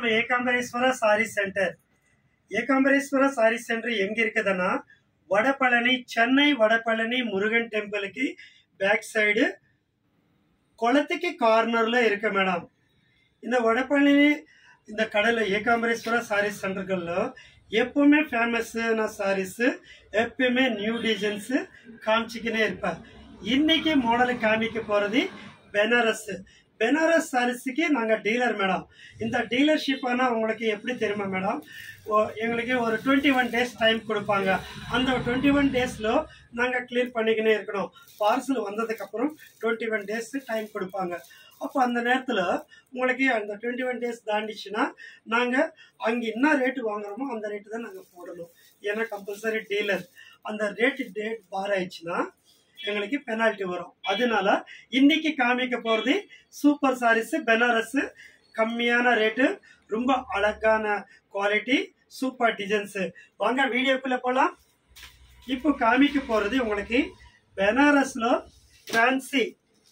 Ekambareswara sari centre Ekambareswara sari centre எங்க இருக்குதுன்னா வடபழனி சென்னை வடபழனி முருகன் டெம்பிளுக்கு பேக் சைடு குளத்துக்கு கார்னர்ல இருக்கு மேடம் இந்த வடபழனி இந்த கடையில் ஏகாம்பரேஸ்வர சாரீஸ் சென்டர்களில் எப்பவுமே ஃபேமஸான சாரீஸு எப்பயுமே நியூ டிசைன்ஸு காமிச்சிக்கினே இருப்பேன் இன்னைக்கு மாடல் காமிக்க போகிறது பெனாரஸ் பெனாரஸ் சாரீஸுக்கு நாங்கள் டீலர் மேடம் இந்த டீலர்ஷிப் ஆனால் உங்களுக்கு எப்படி தெரியுமா மேடம் ஓ- எங்களுக்கு ஒரு டுவெண்ட்டி ஒன் டேஸ் டைம் கொடுப்பாங்க அந்த டுவெண்ட்டி ஒன் டேஸில் நாங்கள் கிளியர் பண்ணிக்கினே இருக்கணும் பார்சல் வந்ததுக்கப்புறம் டுவெண்ட்டி ஒன் டேஸ் டைம் கொடுப்பாங்க அப்போ அந்த நேரத்தில் உங்களுக்கு அந்த டுவெண்ட்டி ஒன் டேஸ் தாண்டிச்சுன்னா நாங்கள் அங்கே என்ன ரேட்டு வாங்குறோமோ அந்த ரேட்டு தான் நாங்கள் போடணும் ஏன்னா கம்பல்சரி டீலர் அந்த ரேட்டு டேட் பார் ஆயிடுச்சுன்னா எங்களுக்கு பெனால்ட்டி வரும் அதனால இன்னைக்கு காமிக்க போகிறது சூப்பர் சாரீஸ் பெனாரஸ் கம்மியான ரேட்டு ரொம்ப அழகான குவாலிட்டி சூப்பர் டிசைன்ஸு வாங்க வீடியோக்குள்ளே போகலாம் இப்போ காமிக்க போகிறது உங்களுக்கு பெனாரஸில் ஃபேன்சி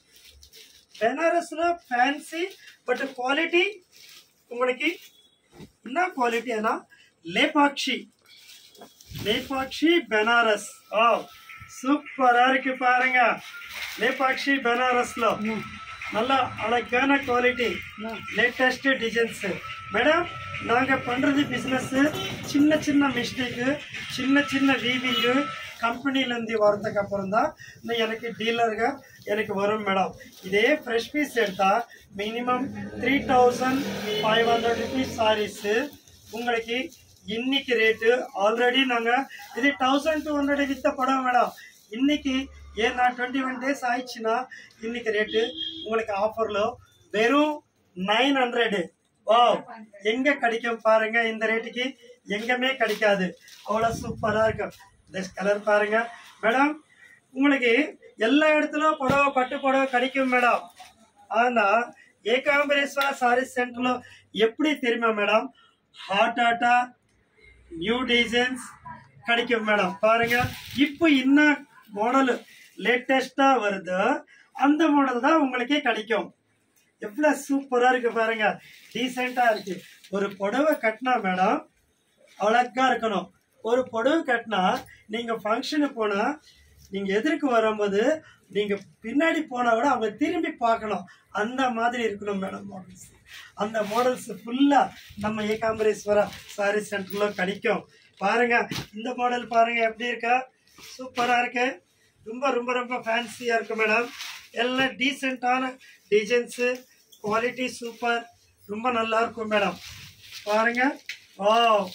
பெனாரஸ்ல ஃபேன்சி பட் குவாலிட்டி உங்களுக்கு என்ன குவாலிட்டினா லேபாக்ஷி லேபாக்ஷி பெனாரஸ் ஆ சூப்பரா இருக்கு பாருங்க லேபாக்ஷி பெனாரஸ்ல நல்ல அழகான குவாலிட்டி லேட்டஸ்ட் டிசைன்ஸ் மேடம் நாங்க பண்றது பிசினஸ் சின்ன சின்ன மிஸ்டேக்கு சின்ன சின்ன வீவிங்கு கம்பெனிலேருந்து வரதுக்கு அப்புறம் தான் இன்னும் எனக்கு டீலருங்க எனக்கு வரும் மேடம் இதே ஃப்ரெஷ் பீஸ் எடுத்தால் minimum three thousand five hundred rupees saris உங்களுக்கு இன்னைக்கு ரேட்டு ஆல்ரெடி நாங்கள் இது தௌசண்ட் டூ ஹண்ட்ரட் வித்த படம் மேடம் இன்னைக்கு ஏன்னா டுவெண்ட்டி ஒன் டேஸ் ஆயிடுச்சுன்னா இன்னைக்கு ரேட்டு உங்களுக்கு ஆஃபரில் வெறும் நைன் ஹண்ட்ரடு வா எங்க கிடைக்கும் பாருங்க இந்த ரேட்டுக்கு எங்கேயுமே கிடைக்காது அவ்வளோ சூப்பராக இருக்கும் பெஸ்ட் கலர் பாருங்க மேடம் உங்களுக்கு எல்லா இடத்துலயும் புடவை பட்டு புடவை கிடைக்கும் மேடம் ஆனா ஏகாம்பரேஸ்வர சாரி சென்டர்ல எப்படி தெரியுமா மேடம் ஹாட் ஹாட்டா நியூ டிசைன்ஸ் கிடைக்கும் மேடம் பாருங்க இப்போ என்ன மாடல் லேட்டஸ்டா வருது அந்த மாடல் தான் உங்களுக்கு கிடைக்கும் எவ்வளோ சூப்பராக இருக்கு பாருங்க டீசெண்டாக இருக்கு ஒரு புடவை கட்டினா மேடம் அழகா இருக்கணும் ஒரு புடவை கட்டினா நீங்கள் ஃபங்க்ஷனுக்கு போனால் நீங்கள் எதிர்க்கு வரும்போது நீங்கள் பின்னாடி போனால் கூட அவங்க திரும்பி பார்க்கணும் அந்த மாதிரி இருக்கணும் மேடம் மாடல்ஸ் அந்த மாடல்ஸ் ஃபுல்லாக நம்ம ஏகாம்பரேஸ்வரா சாரி சென்டரில் கிடைக்கும் பாருங்க இந்த மாடல் பாருங்க எப்படி இருக்கா சூப்பராக இருக்கு ரொம்ப ரொம்ப ரொம்ப ஃபேன்சியாக இருக்கு மேடம் எல்லாம் டீசெண்டான டிசைன்ஸு குவாலிட்டி சூப்பர் ரொம்ப நல்லா இருக்கும் மேடம் பாருங்க ஓ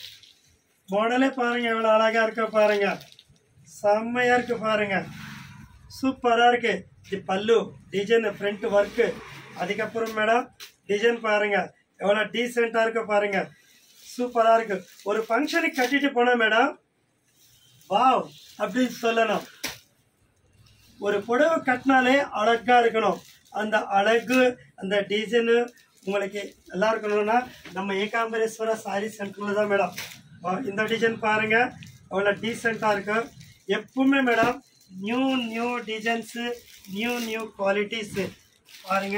மாடலே பாருங்க எவ்வளோ அழகா இருக்க பாருங்க செம்மையா இருக்கு பாருங்க சூப்பரா இருக்கு இது பல்லு டிசைன் ஃப்ரண்ட் ஒர்க்கு அதுக்கப்புறம் மேடம் டிசைன் பாருங்க எவ்வளோ டீசெண்டாக இருக்கு பாருங்க சூப்பரா இருக்கு ஒரு ஃபங்க்ஷனுக்கு கட்டிட்டு போனோம் மேடம் வாவ் அப்படின்னு சொல்லணும் ஒரு புடவை கட்டினாலே அழகா இருக்கணும் அந்த அழகு அந்த டிசைனு உங்களுக்கு நல்லா இருக்கணும்னா நம்ம ஏகாம்பரேஸ்வர சாரி சென்டரில் தான் மேடம் வா, இந்த டிசைன் பாருங்க அவ்வளோ டீசெண்டாக இருக்கு எப்பவுமே madam new new designs new new qualities பாருங்க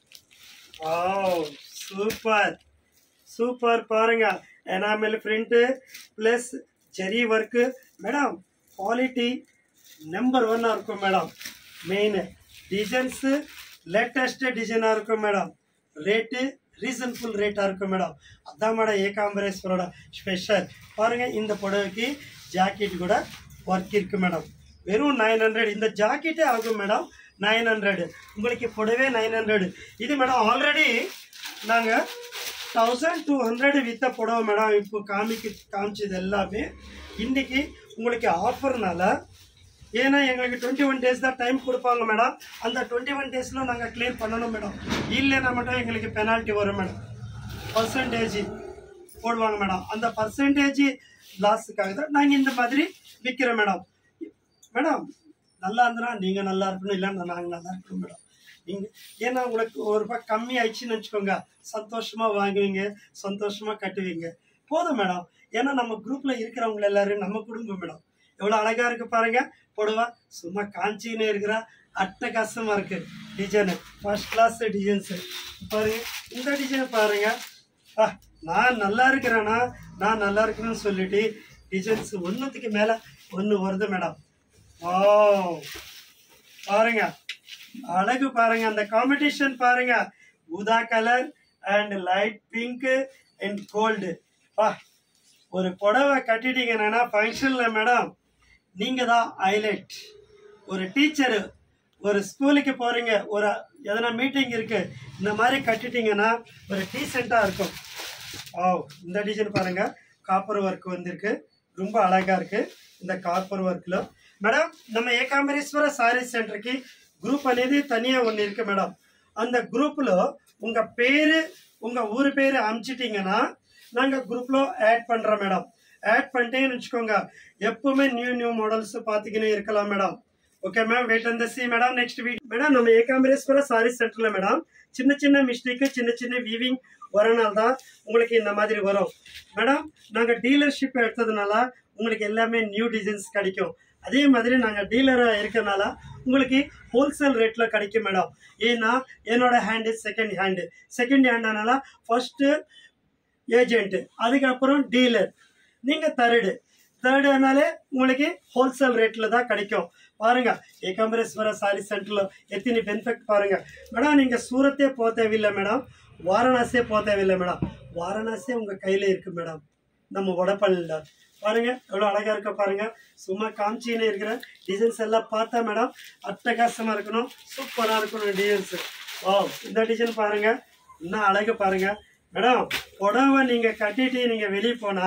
வாவ் சூப்பர் சூப்பர் பாருங்க enamel print plus zari work madam quality number ஒன்னாக இருக்கும் மேடம் மெயின் டிசைன்ஸு லேட்டஸ்ட் டிசைனாக இருக்கும் மேடம் ரேட்டு ரீசன்ஃபுல் ரேட்டாக இருக்கும் மேடம் அதான் மேடம் ஏகாம்பரேஸ்வரோட ஸ்பெஷல் பாருங்கள் இந்த புடவைக்கு ஜாக்கெட் கூட ஒர்க் இருக்கு மேடம் வெறும் நைன் ஹண்ட்ரட் இந்த ஜாக்கெட்டே ஆகும் மேடம் நைன் ஹண்ட்ரட் உங்களுக்கு புடவே நைன் ஹண்ட்ரட் இது மேடம் ஆல்ரெடி நாங்கள் தௌசண்ட் டூ ஹண்ட்ரட் வித்த புடவை மேடம் இப்போ காமிக்க காமிச்சது எல்லாமே இன்னைக்கு உங்களுக்கு ஆஃபர்னால ஏன்னா எங்களுக்கு டுவெண்ட்டி ஒன் டேஸ் தான் டைம் கொடுப்பாங்க மேடம் அந்த டுவெண்ட்டி ஒன் டேஸில் நாங்கள் கிளியர் பண்ணணும் மேடம் இல்லைன்னா மட்டும் எங்களுக்கு பெனால்ட்டி வரும் மேடம் பர்சன்டேஜ் போடுவாங்க மேடம் அந்த பர்சன்டேஜ் லாஸுக்காக தான் நாங்கள் இந்த மாதிரி விற்கிறோம் மேடம் மேடம் நல்லா இருந்தனா நீங்கள் நல்லா இருக்கணும் இல்லைன்னா நாங்கள் நல்லா இருக்கணும் மேடம் நீங்கள் ஏன்னா உங்களுக்கு ஒரு ரூபாய் கம்மி ஆயிடுச்சுன்னு வச்சுக்கோங்க சந்தோஷமாக வாங்குவீங்க சந்தோஷமாக கட்டுவீங்க போதும் மேடம் ஏன்னா நம்ம குரூப்பில் இருக்கிறவங்க எல்லாரும் நம்ம குடும்பம் மேடம் எவ்வளோ அழகா இருக்கு பாருங்க புடவை சும்மா காஞ்சின்னு இருக்கிறா அட்டகாசமாக இருக்கு டிசைனு ஃபர்ஸ்ட் கிளாஸ் டிசைன்ஸு பாருங்க இந்த டிசைன் பாருங்க ஆ நான் நல்லா இருக்கிறேன்னா நான் நல்லா இருக்கிறேன்னு சொல்லிட்டு டிசைன்ஸ் ஒன்றுத்துக்கு மேலே ஒன்று வருது மேடம் ஓ பாருங்க அழகு பாருங்க அந்த காம்படிஷன் பாருங்க ஊதா colour and light pink and gold பா ஒரு புடவை கட்டிட்டீங்கன்னா ஃபங்க்ஷனில் மேடம் நீங்கள் தான் ஹைலைட் ஒரு டீச்சரு ஒரு ஸ்கூலுக்கு போகிறீங்க ஒரு எதனா மீட்டிங் இருக்கு இந்த மாதிரி கட்டிட்டீங்கன்னா ஒரு டீசெண்டாக இருக்கும் ஓ இந்த டிசைன் பாருங்க காப்பர் ஒர்க் வந்திருக்கு ரொம்ப அழகா இருக்கு இந்த காப்பர் ஒர்க்ல மேடம் நம்ம ஏகாம்பரேஸ்வர சாரி சென்டருக்கு குரூப் అనేది தனியாக ஒன்று இருக்கு மேடம் அந்த குரூப்பில் உங்கள் பேர் உங்கள் ஊர் பேர் அனுப்பிச்சிட்டிங்கன்னா நாங்கள் குரூப்பில் ஆட் பண்ணுறோம் மேடம் ஆட் பண்ணிட்டீங்கன்னு வச்சுக்கோங்க எப்பவுமே நியூ நியூ மாடல்ஸ் பார்த்துக்கினே இருக்கலாம் madam okay ma'am wait and see madam next week madam நம்ம ஏகாம்பரேஸ்வர சாரி சென்டர்ல மேடம் சின்ன சின்ன மிஸ்டேக்கு சின்ன சின்ன வீவிங் வரனால தான் உங்களுக்கு இந்த மாதிரி வரும் மேடம் நாங்கள் டீலர்ஷிப் எடுத்ததுனால உங்களுக்கு எல்லாமே நியூ டிசைன்ஸ் கிடைக்கும் அதே மாதிரி நாங்கள் டீலராக இருக்கறனால உங்களுக்கு ஹோல்சேல் ரேட்டில் கிடைக்கும் மேடம் ஏன்னா என்னோட ஹேண்டு செகண்ட் ஹேண்டு செகண்ட் ஹேண்டானால ஃபர்ஸ்ட்டு ஏஜென்ட்டு அதுக்கப்புறம் டீலர் நீங்கள் தேர்டு தேர்டுனாலே உங்களுக்கு ஹோல்சேல் ரேட்டில் தான் கிடைக்கும் பாருங்க ஏகாம்பரேஸ்வர சாரி சென்டர்ல எத்தனை பெனிஃபிட் பாருங்க மேடம் நீங்கள் சூரத்தே போக தேவையில்லை மேடம் வாரணாசியே போக தேவையில்லை மேடம் வாரணாசியே உங்கள் கையில் இருக்கு மேடம் நம்ம வடப்பள்ளியில் பாருங்க எவ்வளோ அழகா இருக்க பாருங்க சும்மா காமிச்சின்னு இருக்கிற டிசைன்ஸ் எல்லாம் பார்த்தா மேடம் அட்டகாசமா இருக்கணும் சூப்பராக இருக்கணும் டிசைன்ஸ் ஓ இந்த டிசைன் பாருங்க இன்னும் அழகு பாருங்க மேடம் புடவை நீங்க கட்டிட்டு நீங்க வெளியே போனா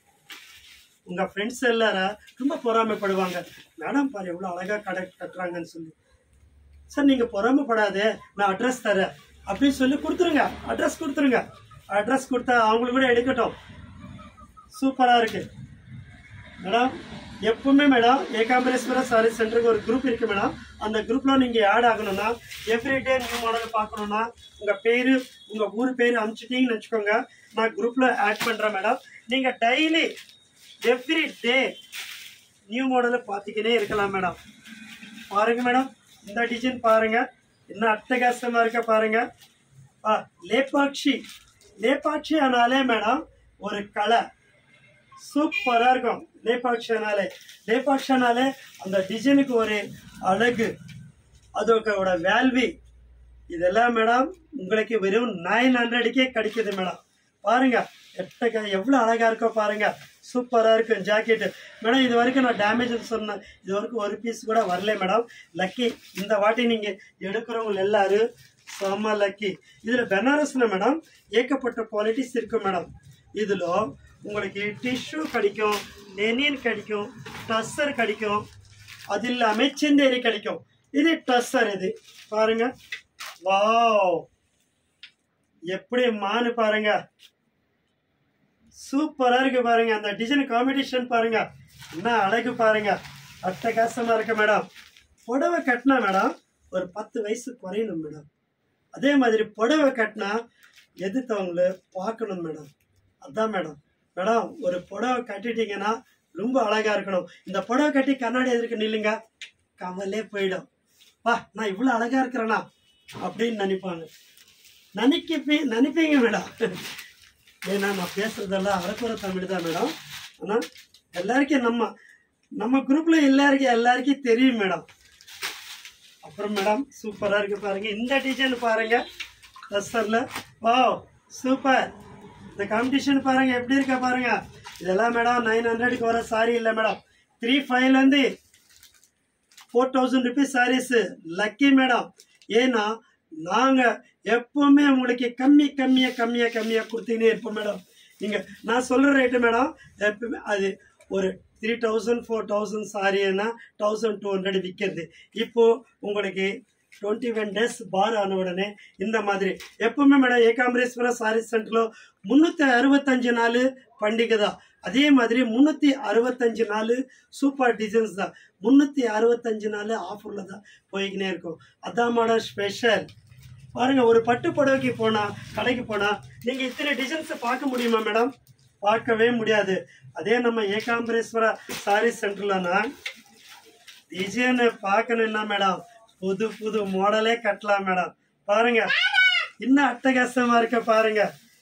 உங்க ஃப்ரெண்ட்ஸ் எல்லாரும் ரொம்ப பொறாமைப்படுவாங்க மேடம் பாரு எவ்வளோ அழகா கடை கட்டுறாங்கன்னு சொல்லி சார் நீங்க பொறாமைப்படாதே நான் அட்ரஸ் தரேன் அப்படின்னு சொல்லி கொடுத்துருங்க அட்ரஸ் கொடுத்துருங்க அட்ரஸ் கொடுத்தா அவங்களுக்கு கூட எடுக்கட்டும் சூப்பரா இருக்கு மேடம் எப்பவுமே மேடம் ஏகாம்பரேஸ்வர சாரி சென்டருக்கு ஒரு குரூப் இருக்கு மேடம் அந்த குரூப்ல நீங்க ஆட் ஆகணும்னா எவ்ரிடே நியூ மாடல் பார்க்கணும்னா உங்க பேரு உங்க ஊர் பேரு அனுப்பிச்சிட்டீங்கன்னு வச்சுக்கோங்க நான் குரூப்ல ஆட் பண்றேன் மேடம் நீங்க டெய்லி எவ்ரி டே நியூ மாடலை பார்த்துக்கினே இருக்கலாம் மேடம் பாருங்க மேடம் இந்த டிசைன் பாருங்க என்ன அட்டகாசமா இருக்க பாருங்க ஆ, லேபாக்ஷி லேபாக்ஷி ஆனாலே மேடம் ஒரு கலை சூப்பரா இருக்கும் லேபாக்ஷனாலே லேபாக்ஷனாலே அந்த டிசைனுக்கு ஒரு அழகு அதோட வேல்வி இதெல்லாம் மேடம் உங்களுக்கு வெறும் நைன் ஹண்ட்ரடுக்கே கிடைக்குது மேடம் பாருங்க எட்டக்க எவ்வளோ அழகா இருக்கோ பாருங்க சூப்பரா இருக்கும் ஜாக்கெட் மேடம் இது வரைக்கும் நான் டேமேஜ் சொன்னேன் இது வரைக்கும் ஒரு பீஸ் கூட வரல மேடம் லக்கி இந்த வாட்டி நீங்க எடுக்கிறவங்க எல்லாரும் செம்ம லக்கி இதுல பெனாரஸ்ல மேடம் ஏகப்பட்ட குவாலிட்டிஸ் இருக்கு மேடம் இதுல உங்களுக்கு டிஷ்யூ கிடைக்கும் லெனின் கிடைக்கும் டஸ்ஸர் கிடைக்கும் அது இல்லாம சிந்தேரி கிடைக்கும் இது டஸ்ஸர் இது பாருங்க வாவ் எப்படி மானு பாருங்க சூப்பரா இருக்கு பாருங்க அந்த டிசைன் காம்படிஷன் பாருங்க என்ன அழகு பாருங்க அட்டகாசமா இருக்கு மேடம் புடவை கட்டினா மேடம் ஒரு பத்து வயசு குறையணும் மேடம் அதே மாதிரி புடவை கட்டினா எதிர்த்தவங்கள பார்க்கணும் மேடம் அதான் மேடம் மேடம் ஒரு புடவை கட்டிட்டீங்கன்னா ரொம்ப அழகா இருக்கணும் இந்த புடவை கட்டி கண்ணாடி எதிர்க்க நில்லுங்க கவலே போயிடும் வா நான் இவ்வளோ அழகா இருக்கிறேனா அப்படின்னு நினைப்பாங்க நினைக்கப்பி நினைப்பீங்க மேடம் ஏன்னா நான் பேசுறதெல்லாம் அரக்குற தமிழ் தான் மேடம் ஆனால் எல்லாருக்கும் நம்ம நம்ம குரூப்ல எல்லாருக்கும் எல்லாருக்கும் தெரியும் மேடம் அப்புறம் மேடம் சூப்பரா இருக்கு பாருங்க இந்த டிசைன் பாருங்க டஸ்டர்ல வாவ் சூப்பர் இந்த காம்படிஷன் பாருங்க எப்படி இருக்க பாருங்க இதெல்லாம் மேடம் நைன் ஹண்ட்ரடுக்கு வர சாரி இல்லை மேடம் த்ரீ ஃபைவ்லேருந்து four thousand rupees saris lucky madam ஏன்னா நாங்கள் எப்பவுமே உங்களுக்கு கம்மி கம்மியாக கம்மியாக கம்மியாக கொடுத்தீங்கன்னே இருப்போம் மேடம் நீங்கள் நான் சொல்கிற ரேட்டு மேடம் எப்பவுமே அது ஒரு த்ரீ தௌசண்ட் ஃபோர் தௌசண்ட் சாரின்னா தௌசண்ட் டூ ஹண்ட்ரட் விற்கிறது இப்போது உங்களுக்கு டுவெண்ட்டி ஒன் டேஸ் பார் ஆன உடனே இந்த மாதிரி எப்பவுமே மேடம் ஏகாம்பரேஸ்வர சாரி சென்டரில் முந்நூற்றி அறுபத்தஞ்சு நாள் பண்டிகை தான் அதே மாதிரி முந்நூற்றி அறுபத்தஞ்சு நாள் சூப்பர் டிசைன்ஸ் தான் முந்நூற்றி அறுபத்தஞ்சு நாள் ஆஃபரில் தான் போய்க்கினே இருக்கும் அதான் மேடம் ஸ்பெஷல் பாருங்க ஒரு பட்டு புடவைக்கு போனா கடைக்கு போனா நீங்க இத்தனை டிசைன்ஸ் பார்க்க முடியுமா மேடம் பார்க்கவே முடியாது அதே நம்ம ஏகாம்பரேஸ்வரா சாரி சென்டர்லனா டிசைன் பார்க்கணும்னா மேடம் புது புது மாடலே கட்டலாம் மேடம் பாருங்க இன்னும் அட்டகாசமா இருக்க பாருங்க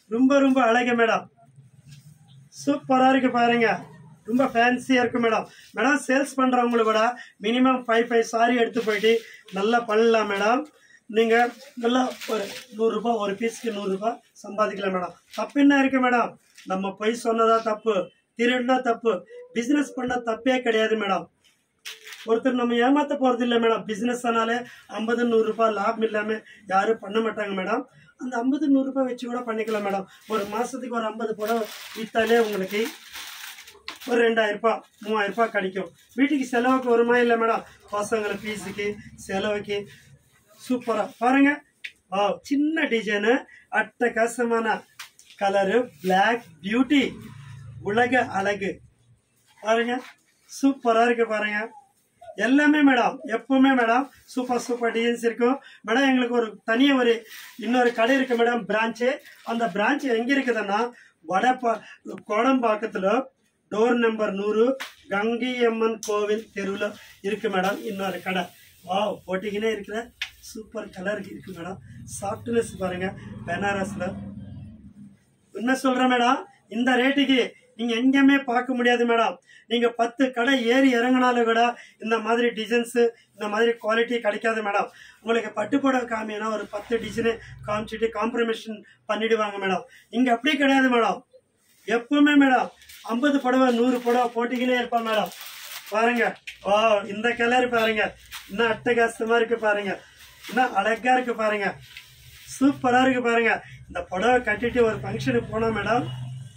ரொம்ப ரொம்ப அழகு மேடம் சூப்பரா இருக்கு பாருங்க ரொம்ப ஃபேன்சியா இருக்கு மேடம் மேடம் சேல்ஸ் பண்றவங்கள விட மினிமம் ஃபைவ் ஃபைவ் சாரி எடுத்து போயிட்டு நல்லா பண்ணலாம் மேடம் நீங்க நல்லா ஒரு நூறுரூபா ஒரு பீஸ்க்கு நூறுரூபா சம்பாதிக்கலாம் மேடம் தப்பு என்ன இருக்கு மேடம் நம்ம பொய் சொன்னதா தப்பு திருடினா தப்பு பிசினஸ் பண்ண தப்பே கிடையாது மேடம் ஒருத்தர் நம்ம ஏமாத்த போறது இல்லை மேடம் பிசினஸ் ஆனாலே ஐம்பது நூறு ரூபாய் லாபம் இல்லாம யாரும் பண்ண மாட்டாங்க மேடம் அந்த ஐம்பது நூறு ரூபாய் வச்சு கூட பண்ணிக்கலாம் மேடம் ஒரு மாசத்துக்கு ஒரு ஐம்பது புடவை வித்தாலே உங்களுக்கு ஒரு ரெண்டாயிரம் ரூபாய் மூவாயிரம் ரூபாய் கிடைக்கும் வீட்டுக்கு செலவுக்கு வருமா இல்லை மேடம் பசங்களை ஃபீஸுக்கு செலவுக்கு சூப்பரா பாருங்க ஆ சின்ன டிசைனு அட்டகாசமான கலரு பிளாக் பியூட்டி உலக அழகு பாருங்க சூப்பரா இருக்கு பாருங்க எல்லாமே மேடம் எப்பவுமே மேடம் சூப்பர் சூப்பர் டிசைன்ஸ் இருக்கும் மேடம் எங்களுக்கு ஒரு தனியா ஒரு இன்னொரு கடை இருக்கு மேடம் பிரான்ச்சு அந்த பிரான்ச் எங்க இருக்குதுன்னா வடப்பா கோடம்பாக்கத்துல டோர் நம்பர் நூறு கங்கையம்மன் கோவில் தெருவில் இருக்கு மேடம் இன்னொரு கடை வாவ் போட்டிக்கினே இருக்கிற சூப்பர் கலர் இருக்கு மேடம் சாஃப்ட்னஸ் பாருங்க பெனாரஸ்ல என்ன சொல்றேன் மேடம் இந்த ரேட்டுக்கு நீங்க எங்கேயுமே பார்க்க முடியாது மேடம் நீங்க பத்து கடை ஏறி இறங்கினாலும் கூட இந்த மாதிரி டிசைன்ஸ் இந்த மாதிரி குவாலிட்டி கிடைக்காது மேடம் உங்களுக்கு பட்டுப்புடவை காமினா ஒரு பத்து டிசைனு காமிச்சிட்டு காம்ப்ரமைஷன் பண்ணிடுவாங்க மேடம் இங்க அப்படி கிடையாது மேடம் எப்பவுமே மேடம் ஐம்பது புடவை நூறு புடவை போட்டிக்கினே இருப்பான் மேடம் பாருங்க ஓ இந்த கலர் பாருங்க இன்னும் அட்டகாசமா இருக்கு பாருங்க இன்னும் அழகா இருக்கு பாருங்க சூப்பரா இருக்கு பாருங்க இந்த புடவை கட்டிட்டு ஒரு ஃபங்க்ஷனுக்கு போனா மேடம்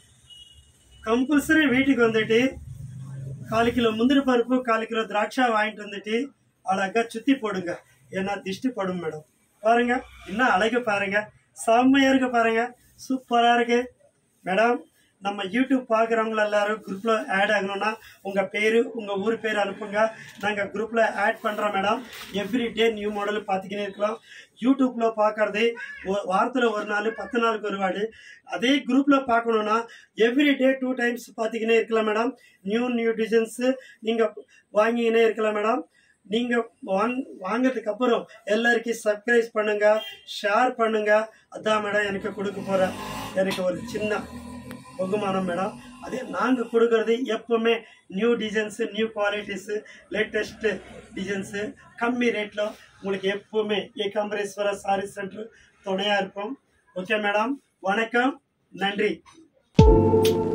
கம்பல்சரி வீட்டுக்கு வந்துட்டு கால் கிலோ முந்திரி பருப்பு கால் கிலோ திராட்சை வாங்கிட்டு வந்துட்டு அழகா சுத்தி போடுங்க ஏன்னா திஷ்டி படும் மேடம் பாருங்க இன்னும் அழகு பாருங்க செம்மையா இருக்கு பாருங்க சூப்பரா இருக்கு மேடம் நம்ம யூடியூப் பார்க்குறவங்க எல்லாரும் குரூப்ல ஆட் ஆகணும்னா உங்க பேரு உங்க ஊர் பேர் அனுப்புங்க நாங்க குரூப்ல ஆட் பண்றோம் madam every day new model பார்த்துக்கினே இருக்கலாம் யூடியூப்ல பார்க்கறது ஒ- வாரத்துல ஒரு நாள் பத்து நாளுக்கு ஒரு வாடு அதே குரூப்ல பார்க்கணும்னா எவ்ரி டே டூ டைம்ஸ் பார்த்துக்கினே இருக்கலாம் மேடம் நியூ நியூ டிசைன்ஸ் நீங்க வாங்கிக்கினே இருக்கலாம் மேடம் நீங்க வாங் வாங்கிறதுக்கு அப்புறம் எல்லாருக்கும் சர்ப்ரைஸ் பண்ணுங்க ஷேர் பண்ணுங்க அதான் மேடம் எனக்கு கொடுக்க போற எனக்கு ஒரு சின்ன பகுமானம் மேடம் அதே நாங்க கொடுக்கறது எப்பவுமே new designs new qualities latest designs கம்மி ரேட்ல உங்களுக்கு எப்பவுமே ஏகாம்பரேஸ்வர சாரி சென்டர் துணையா இருப்போம் ஓகே மேடம் வணக்கம் நன்றி